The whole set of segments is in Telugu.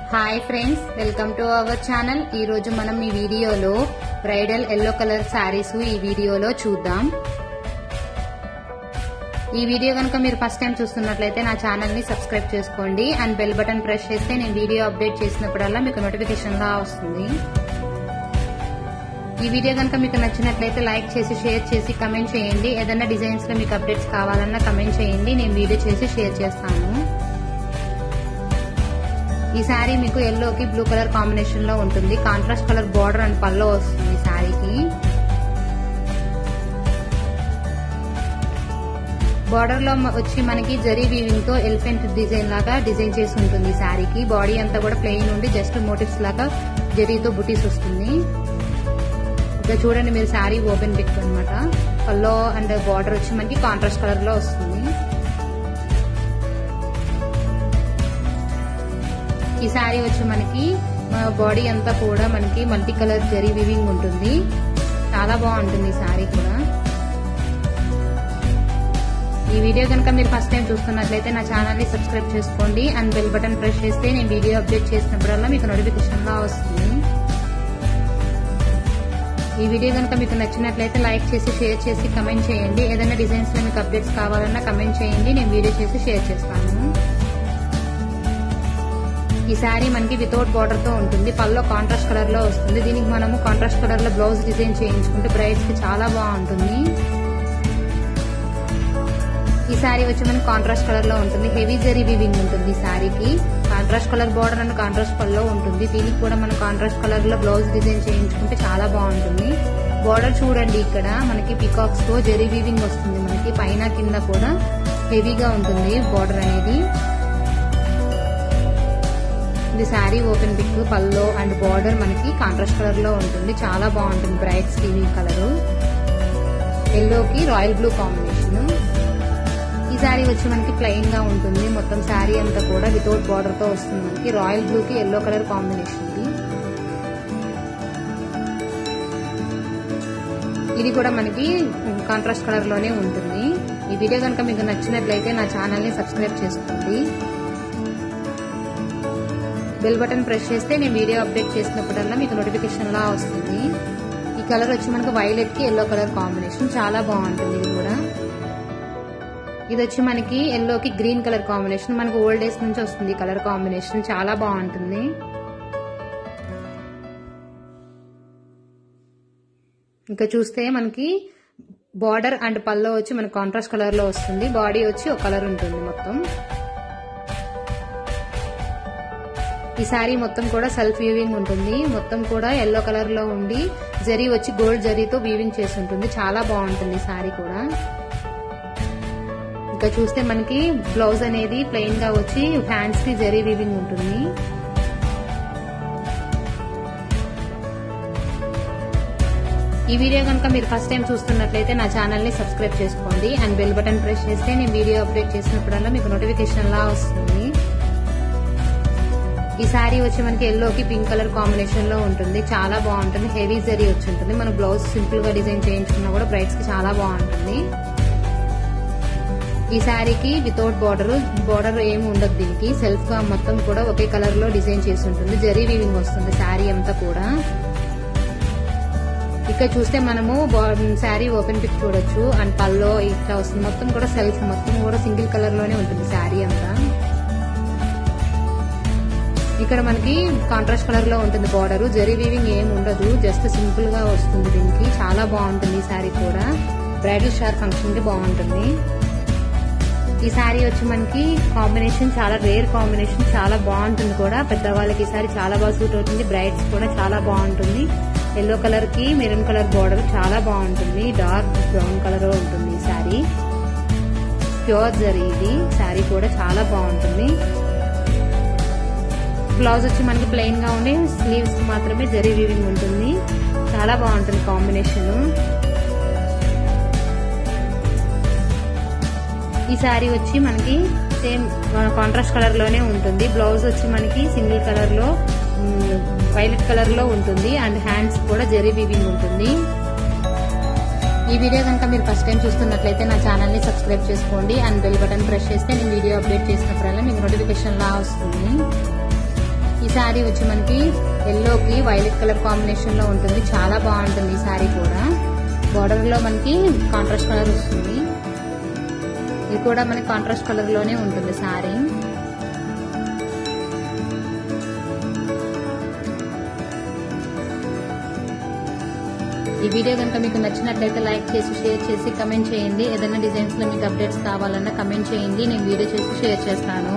Hi friends welcome to our channel ఈ రోజు మనం ఈ వీడియోలో బ్రైడల్ ఎల్లో కలర్ శారీస్ ఈ వీడియోలో చూద్దాం ఈ వీడియో కనుక మీరు ఫస్ట్ టైం చూస్తున్నట్లయితే నా ఛానల్ ని సబ్స్క్రైబ్ చేసుకోండి అండ్ బెల్ బటన్ ప్రెస్ చేస్తే నేను వీడియో అప్డేట్ చేసినప్పుడల్లా మీకు నోటిఫికేషన్ లా వస్తుంది ఈ వీడియో కనుక మీకు నచ్చినట్లయితే లైక్ చేసి షేర్ చేసి కమెంట్ చేయండి ఏదైనా డిజైన్స్ లో మీకు అప్డేట్స్ కావాలన్నా కమెంట్ చేయండి నేను వీడియో చేసి షేర్ చేస్తాను ఈ శారీ మీకు ఎల్లోకి బ్లూ కలర్ కాంబినేషన్ లో ఉంటుంది contrast colour border and pallu వస్తుంది ఈ శారీకి బార్డర్ లో వచ్చి మనకి జరీ వీవింగ్ తో ఎలిఫెంట్ డిజైన్ లాగా డిజైన్ చేసి ఉంటుంది ఈ శారీకి బాడీ అంతా కూడా ప్లెయిన్ ఉండి జస్ట్ మోటివ్స్ లాగా జరీతో బుటీస్ వస్తుంది ఇక్కడ చూడండి మీరు శారీ ఓపెన్ పిక్ అనమాట పల్లో అండ్ బార్డర్ వచ్చి మనకి కాంట్రాస్ట్ కలర్ లో వస్తుంది ఈ శారీ వచ్చి మనకి బాడీ అంతా కూడా మనకి మల్టీ కలర్ జరీ వివింగ్ ఉంటుంది చాలా బాగుంటుంది ఈ శారీ కూడా ఈ వీడియో కనుక మీరు ఫస్ట్ టైం చూస్తున్నట్లయితే నా ఛానల్ ని సబ్స్క్రైబ్ చేసుకోండి అండ్ బెల్ బటన్ ప్రెస్ చేస్తే నేను వీడియో అప్డేట్ చేసినప్పుడల్లా మీకు నోటిఫికేషన్ గా వస్తుంది ఈ వీడియో కనుక మీకు నచ్చినట్లయితే లైక్ చేసి షేర్ చేసి కమెంట్ చేయండి ఏదైనా డిజైన్స్ లో మీకు అప్డేట్స్ కావాలన్నా కమెంట్ చేయండి నేను వీడియో చేసి షేర్ చేస్తాను ఈ శారీ మనకి వితౌట్ బార్డర్ తో ఉంటుంది పల్లో కాంట్రాస్ట్ కలర్ లో వస్తుంది దీనికి మనము కాంట్రాస్ట్ కలర్ లో బ్లౌజ్ డిజైన్ చేయించుకుంటే బ్రైడ్స్ కి చాలా బాగుంటుంది ఈ శారీ వచ్చి మనకి కాంట్రాస్ట్ కలర్ లో ఉంటుంది హెవీ జరీ వివింగ్ ఉంటుంది ఈ శారీకి contrast colour border and contrast pallu ఉంటుంది దీనికి కూడా మనం కాంట్రాస్ట్ కలర్ లో బ్లౌజ్ డిజైన్ చేయించుకుంటే చాలా బాగుంటుంది బార్డర్ చూడండి ఇక్కడ మనకి పికాక్స్ తో జరీ వీవింగ్ వస్తుంది మనకి పైన కింద కూడా హెవీగా ఉంటుంది బార్డర్ అనేది ఇది sari open pic pallu and border మనకి కాంట్రాస్ట్ కలర్ లో ఉంటుంది చాలా బాగుంటుంది బ్రైట్ స్టీవీ కలర్ ఎల్లోకి రాయల్ బ్లూ కాంబినేషన్ ఈ శారీ వచ్చి మనకి ప్లెయిన్ గా ఉంటుంది మొత్తం శారీ అంతా కూడా వితౌట్ బార్డర్ తో వస్తుంది మనకి రాయల్ బ్లూ కి ఎల్లో కలర్ కాంబినేషన్ ఇది ఇది కూడా మనకి కాంట్రాస్ట్ కలర్ లోనే ఉంటుంది ఈ వీడియో కనుక మీకు నచ్చినట్లయితే నా ఛానల్ ని సబ్స్క్రైబ్ చేసుకోండి బెల్ బటన్ ప్రెస్ చేస్తే నేను వీడియో అప్డేట్ చేసినప్పుడల్లా మీకు నోటిఫికేషన్ లా వస్తుంది ఈ కలర్ వచ్చి మనకు వైలెట్ కి ఎల్లో కలర్ కాంబినేషన్ చాలా బాగుంటుంది ఇది కూడా ఇది వచ్చి మనకి ఎల్లోకి గ్రీన్ కలర్ కాంబినేషన్ మనకు ఓల్డ్ డేస్ నుంచి వస్తుంది కలర్ కాంబినేషన్ చాలా బాగుంటుంది ఇంకా చూస్తే మనకి బార్డర్ అండ్ పల్లో వచ్చి మనకి కాంట్రాస్ట్ కలర్ లో వస్తుంది బాడీ వచ్చి ఒక కలర్ ఉంటుంది మొత్తం ఈ శారీ మొత్తం కూడా సెల్ఫ్ వీవింగ్ ఉంటుంది మొత్తం కూడా ఎల్లో కలర్ లో ఉండి జరీ వచ్చి గోల్డ్ జరీతో వీవింగ్ చేసి ఉంటుంది చాలా బాగుంటుంది ఈ శారీ కూడా ఇంకా చూస్తే మనకి బ్లౌజ్ అనేది ప్లెయిన్ గా వచ్చి హ్యాండ్స్ కి జరీ వీవింగ్ ఉంటుంది ఈ వీడియో కనుక మీరు ఫస్ట్ టైం చూస్తున్నట్లయితే నా ఛానల్ ని సబ్స్క్రైబ్ చేసుకోండి అండ్ బెల్ బటన్ ప్రెస్ చేస్తే నేను వీడియో అప్డేట్ చేసినప్పుడల్లా మీకు నోటిఫికేషన్ లా వస్తుంది ఈ శారీ వచ్చి మనకి ఎల్లోకి పింక్ కలర్ కాంబినేషన్ లో ఉంటుంది చాలా బాగుంటుంది హెవీ జరీ వచ్చి ఉంటుంది మన బ్లౌజ్ సింపుల్ గా డిజైన్ చేయించుకున్నా కూడా బ్రైడ్స్ కి చాలా బాగుంటుంది ఈ శారీకి వితౌట్ బార్డర్ బార్డర్ ఏమి ఉండదు దీనికి సెల్ఫ్ గా మొత్తం కూడా ఒకే కలర్ లో డిజైన్ చేసి ఉంటుంది జరీ వీవింగ్ వస్తుంది శారీ అంతా కూడా ఇక్కడ చూస్తే మనము శారీ ఓపెన్ పిక్ చూడొచ్చు అండ్ పల్లో ఇట్లా వస్తుంది మొత్తం కూడా సెల్ఫ్ మొత్తం కూడా సింగిల్ కలర్ లోనే ఉంటుంది శారీ అంతా ఇక్కడ మనకి కాంట్రాస్ట్ కలర్ లో ఉంటుంది బార్డర్ జరీ వీవింగ్ ఏం ఉండదు జస్ట్ సింపుల్ గా వస్తుంది దీనికి చాలా బాగుంటుంది ఈ శారీ కూడా బ్రైడల్ షార్ ఫంక్షన్ కి బాగుంటుంది ఈ శారీ వచ్చి మనకి కాంబినేషన్ చాలా రేర్ కాంబినేషన్ చాలా బాగుంటుంది కూడా పెద్దవాళ్ళకి ఈ శారీ చాలా బాగా సూట్ అవుతుంది బ్రైడ్స్ కూడా చాలా బాగుంటుంది ఎల్లో కలర్ కి మెరూన్ కలర్ బార్డర్ చాలా బాగుంటుంది డార్క్ బ్రౌన్ కలర్ ఉంటుంది ఈ శారీ ప్యూర్ జరీ ఇది శారీ కూడా చాలా బాగుంటుంది బ్లౌజ్ వచ్చి మనకి ప్లెయిన్ గా ఉండి స్లీవ్స్ కి మాత్రమే జరీ వీవింగ్ ఉంటుంది చాలా బాగుంటుంది కాంబినేషన్ ఈ శారీ వచ్చి మనకి సేమ్ కాంట్రాస్ట్ కలర్ లోనే ఉంటుంది బ్లౌజ్ వచ్చి మనకి సింగిల్ కలర్ లో వైలెట్ కలర్ లో ఉంటుంది అండ్ హ్యాండ్స్ కూడా జరీ వీవింగ్ ఉంటుంది ఈ వీడియో కనుక మీరు ఫస్ట్ టైం చూస్తున్నట్లయితే నా ఛానల్ ని సబ్స్క్రైబ్ చేసుకోండి అండ్ బెల్ బటన్ ప్రెస్ చేస్తే నేను వీడియో అప్డేట్ చేసినప్పుడల్లా మీకు నోటిఫికేషన్ లా వస్తుంది ఈ ఈ శారీ వచ్చి మనకి ఎల్లోకి వైలెట్ కలర్ కాంబినేషన్ లో ఉంటుంది చాలా బాగుంటుంది ఈ శారీ కూడా బార్డర్ లో మనకి కాంట్రాస్ట్ కలర్ వస్తుంది ఇది కూడా మనకి కాంట్రాస్ట్ కలర్ లోనే ఉంటుంది శారీ ఈ వీడియో కనుక మీకు నచ్చినట్లయితే లైక్ చేసి షేర్ చేసి కమెంట్ చేయండి ఏదైనా డిజైన్స్ లో మీకు అప్డేట్స్ కావాలన్నా కమెంట్ చేయండి నేను వీడియో చేసి షేర్ చేస్తాను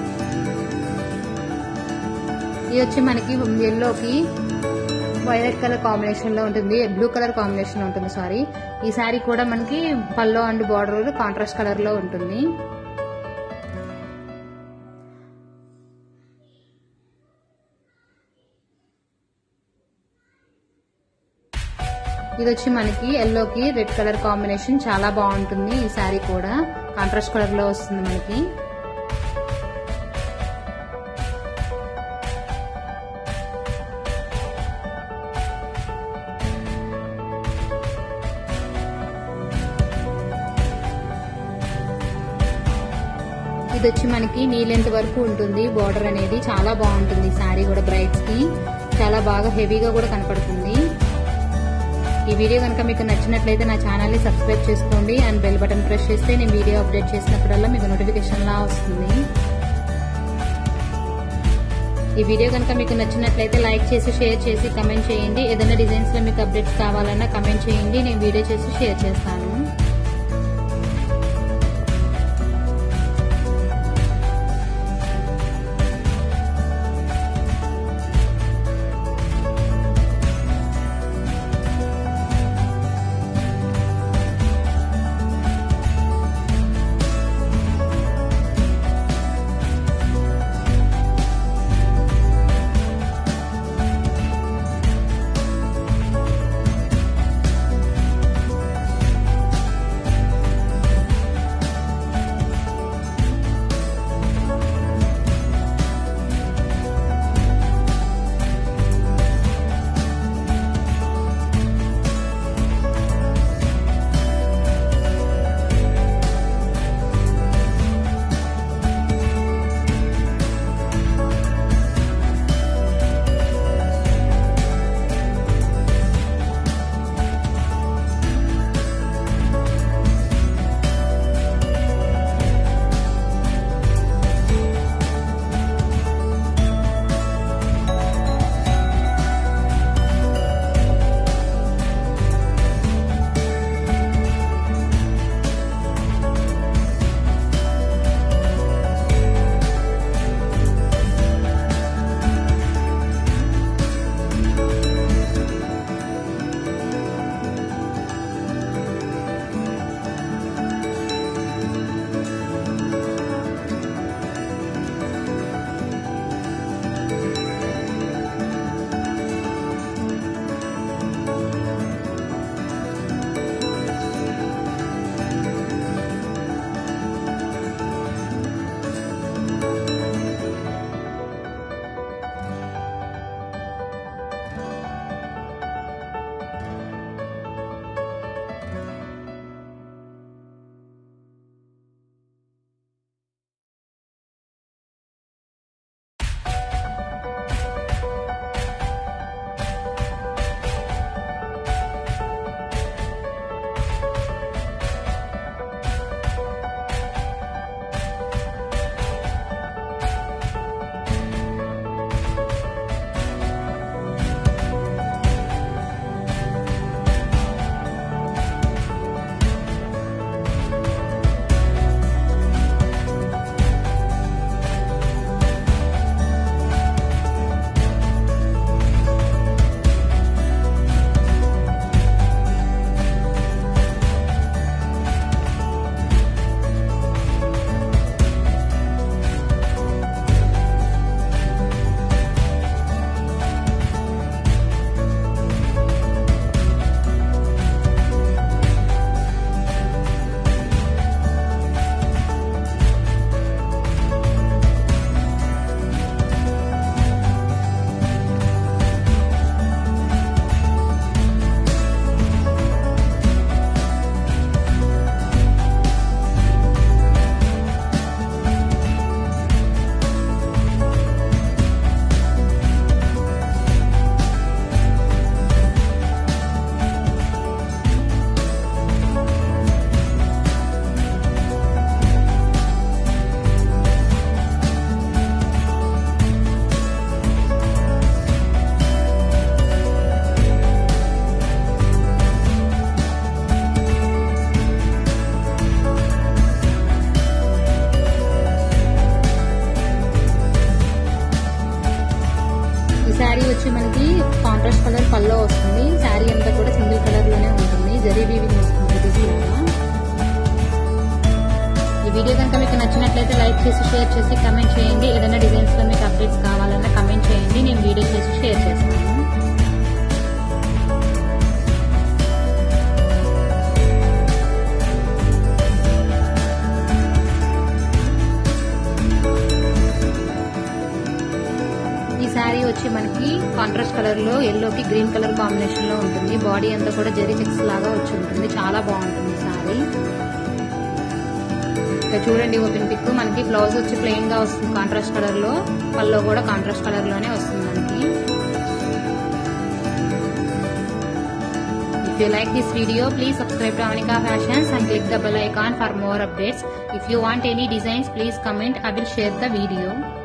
ఇది వచ్చి మనకి ఎల్లోకి వైలెట్ కలర్ కాంబినేషన్ లో ఉంటుంది బ్లూ కలర్ కాంబినేషన్ లో ఉంటుంది సారీ ఈ శారీ కూడా మనకి pallu and border contrast colour లో ఉంటుంది ఇది వచ్చి మనకి ఎల్లోకి రెడ్ కలర్ కాంబినేషన్ చాలా బాగుంటుంది ఈ శారీ కూడా కాంట్రాస్ట్ కలర్ లో వస్తుంది మనకి ఇది వచ్చి మనకి నీలెంత్ వరకు ఉంటుంది బార్డర్ అనేది చాలా బాగుంటుంది శారీ కూడా బ్రైట్స్ కి చాలా బాగా హెవీగా కూడా కనపడుతుంది ఈ వీడియో కనుక మీకు నచ్చినట్లయితే నా ఛానల్ ని సబ్స్క్రైబ్ చేసుకోండి అండ్ బెల్ బటన్ ప్రెస్ చేస్తే నేను వీడియో అప్డేట్ చేసినప్పుడల్లా మీకు నోటిఫికేషన్ లా వస్తుంది ఈ వీడియో కనుక మీకు నచ్చినట్లయితే లైక్ చేసి షేర్ చేసి కమెంట్ చేయండి ఏదైనా డిజైన్స్ లో మీకు అప్డేట్స్ కావాలన్నా కమెంట్ చేయండి నేను వీడియో చేసి షేర్ చేస్తాను ఈ శారీ వచ్చి మనకి కాంట్రాస్ట్ కలర్ పల్లో వస్తుంది శారీ అంతా కూడా సింగిల్ కలర్ లోనే ఉంటుంది జరీ వీవింగ్ వస్తుంది తీసుకురా ఈ వీడియో కనుక మీకు నచ్చినట్లయితే లైక్ చేసి షేర్ చేసి కమెంట్ చేయండి ఏదైనా డిజైన్స్ లో మీకు అప్డేట్స్ కావాలన్నా కమెంట్ చేయండి నేను వీడియో చేసి షేర్ చేస్తాను ఈ శారీ వచ్చి మనకి కాంట్రాస్ట్ కలర్ లో ఎల్లోకి గ్రీన్ కలర్ కాంబినేషన్ లో ఉంటుంది బాడీ అంతా కూడా జరీ చెక్స్ లాగా వచ్చి ఉంటుంది చాలా బాగుంటుంది ఈ శారీ ఇక్కడ చూడండి ఓపెన్ పిక్ మనకి బ్లౌజ్ వచ్చి ప్లెయిన్ గా వస్తుంది కాంట్రాస్ట్ కలర్ లో పల్లో కూడా కాంట్రాస్ట్ కలర్ లోనే వస్తుంది మనకి If you like this video, please subscribe to Anika Fashions and click the bell icon for more updates. If you want any designs, please comment. I will share the video.